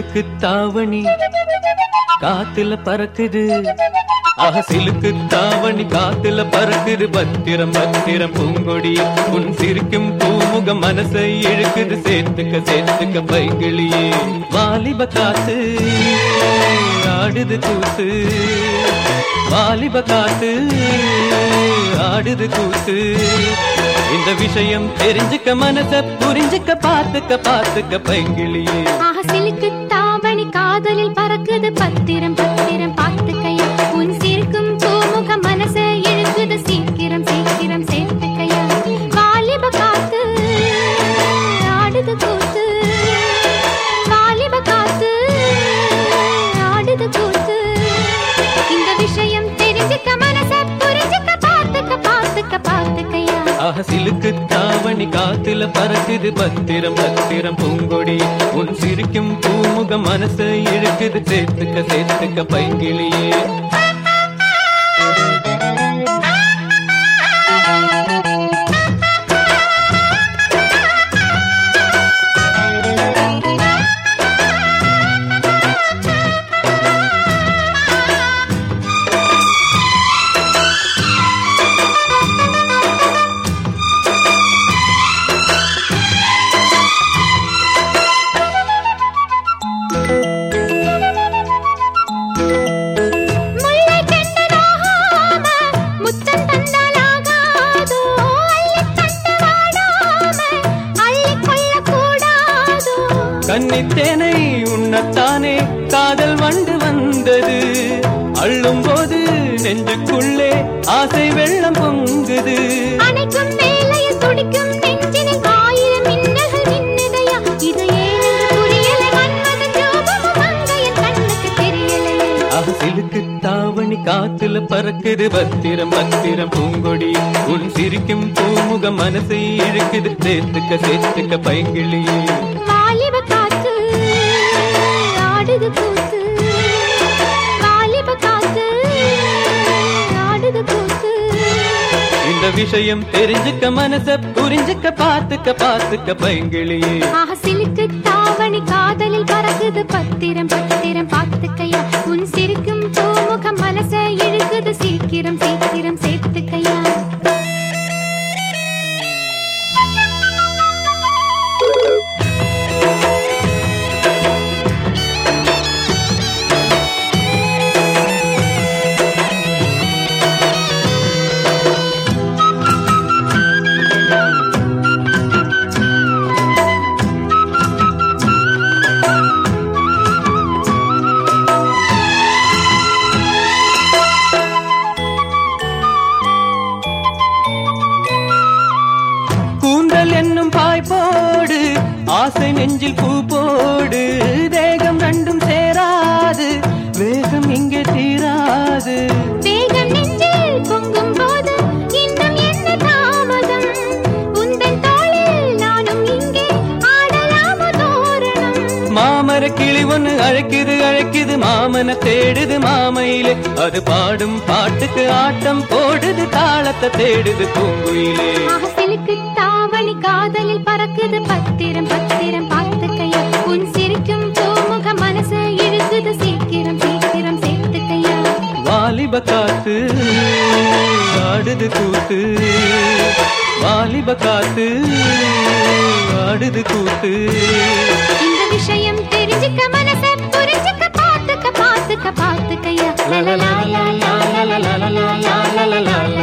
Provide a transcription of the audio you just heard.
சிலுக்கு தாவணி காத்துல பறக்குது ஆஹ சிலுக்கு தாவணி காத்துல பறக்குது பத்திரம் பத்திரம் பூங்கொடி உன் சிரிக்கும் பூமுகம் மனசை இழுக்குது சேர்த்துக்க சேர்த்துக்க பைகிளியே வாலிப காத்து ஆடுது கூத்து வாலிப காத்து ஆடுது கூத்து இந்த விஷயம் தெரிஞ்சுக்க மனச புரிஞ்சுக்க பார்த்துக்க பார்த்துக்க பைங்கிளியே ஆஹா சிலுக்கு தாவணி காதலில் பறக்குது பத்திரம் பத்திரம் பார்த்துக்கையா உன் சிரிக்கும் பூமுக மனச இழுக்குது சீக்கிரம் சீக்கிரம் சேர்த்துக்கையா வாலிப காத்து ஆடுது கூத்து வாலிப காத்து ஆடுது கூத்து இந்த விஷயம் தெரிஞ்சுக்க மனச புரிஞ்சுக்க பார்த்துக்க பார்த்துக்க பார்த்துக்கையா ஆஹ சிலுக்கு தாவணி காத்துல பறக்குது பத்திரம் பத்திரம் பூங்கொடி உன் சிரிக்கும் பூமுகம் மனசை இழுக்குது சேர்த்துக்க சேர்த்துக்க பைங்கிளியே முல்லை கெண்டதாகாம முத்தம் தந்தாலாகாதோ அள்ளித் தந்து வாடாம அள்ளிக் கொள்ளக்கூடாதோ கன்னித்தேனை உண்ணத்தானே காதல் வண்டு வந்தது அள்ளும் போது நெஞ்சுக்குள்ளே ஆசை வெள்ளம் பொங்குது அணைக்கும் வேளையில் துடிக்கும் நெஞ்சினில் ஆயிரம் மின்னல்கள் மின்னுதையா இது ஏனென்று புரியலை மன்மத ஜோபமும் மங்கையன் கண்ணுக்கு தெரியலையே ஆஹ சிலுக்கு தாவணி காத்துல பறக்குது பத்திரம் பத்திரம் பூங்கொடி உன் சிரிக்கும் பூமுகம் மனசை இழுக்குது சேர்த்துக்க சேர்த்துக்க பைங்கிளியே வாலிப காத்து ஆடுது கூத்து வாலிப காத்து ஆடுது கூத்து இந்த விஷயம் தெரிஞ்சுக்க மனச புரிஞ்சுக்க பார்த்துக்க பார்த்துக்க பைங்கிளியே ஆஹா சிலுக்கு தாவணி காதலில் பறக்குது பத்திரம் பத்திரம் பார்த்துக்கையா உன் சிரிக்கும் பூமுகம் மனச இழுக்குது சீக்கிரம் சீக்கிரம் சேர்த்துக்கையா கூந்தல் என்னும் பாய் போடு ஆசை நெஞ்சில் பூ போடு தேகம் ரெண்டும் சேராது வேகம் இங்கே தீராது வேகம் நெஞ்சில் பொங்கும் போது இன்னும் என்ன தாமதம் உந்தன் தோளில் நானும் இங்கே ஆடலாமோ தோரணம் மாமர கிளி ஒண்ணு அழைக்குது அழைக்குது மாமன தேடுது மாமையிலே அது பாடும் பாட்டுக்கு ஆட்டம் போடுது தாளத்தை தேடுது பூங்குயிலே ஆஹா சிலுக்கு தாவணி காதலில் பறக்குது பத்திரம் பத்திரம் பார்த்துக்கையா உன் சிரிக்கும் பூமுக மனச இழுக்குது சீக்கிரம் சீக்கிரம் சேர்த்துக்கையா வாலிப காத்து ஆடுது கூத்து வாலிப காத்து ஆடுது கூத்து இந்த விஷயம் தெரிஞ்சுக்க மனச புரிஞ்சுக்க பார்த்துக்க பார்த்துக்க பார்த்துக்கையா லா லா லா லா லா லா லா லா லா லா லா லா லா